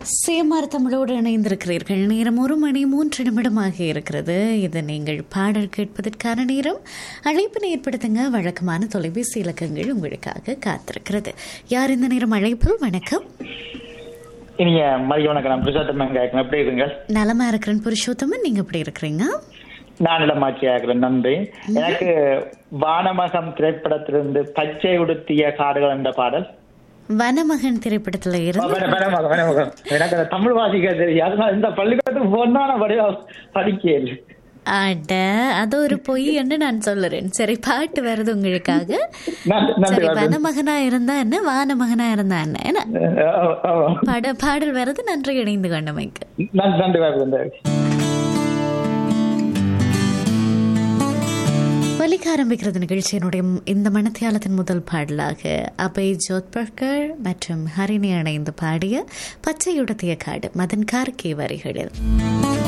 சேமார் தமிழோடு இணைந்திருக்கிறீர்கள் நேரம் ஒரு மணி மூன்று நிமிடமாக இருக்கிறது இது நீங்கள் பாடல் கேட்பதற்கான நேரம் அழைப்பினை ஏற்படுத்துங்க வழக்கமான தொலைபேசி இலக்கங்கள் உங்களுக்காக காத்திருக்கிறது யார் இந்த நேரம் அழைப்பில் வணக்கம் இனிய மதிய வணக்கம் நான் புருஷோத்தமன் கேட்கிறேன் எப்படி இருங்க நலமா இருக்கிறேன் புருஷோத்தமன் நீங்க எப்படி இருக்கிறீங்க நான் இளமாட்சி ஆகிறேன் நன்றி எனக்கு வானமகம் திரைப்படத்திலிருந்து பச்சை உடுத்திய காடுகள் என்ற பாடல் வனமகன் திரைப்படத்துல ஆ, இருந்து வன- வனமகம் வனமகம் எனக்கு அந்த தமிழ் வாசிக்க தெரியாது நான் இந்த பள்ளிக்கூடத்துக்கு போனா நான் படிக்க படிக்கல அட அது ஒரு பொய் என்று நான் சொல்லுறேன் சரி பாட்டு வருது உங்களுக்காக நன்றி நன்றி சரி வணக்கம். வனமகனா இருந்தா என்ன வானமகனா இருந்தா என்ன என்ன ஆ, ஆ, ஆ. பாட பாடல் வருது நன்றி இணைந்து கொண்டமைக்கு நன்றி நன்றி வணக்கம். வலிக்க ஆரம்பிக்கிறது நிகழ்ச்சியினுடைய இந்த மனத்தியாலத்தின் முதல் பாடலாக அபய் ஜோத்பர்கர் மற்றும் ஹரிணி இணைந்து பாடிய பச்சையுடத்திய காடு மதன் கார்கே வரிகளில்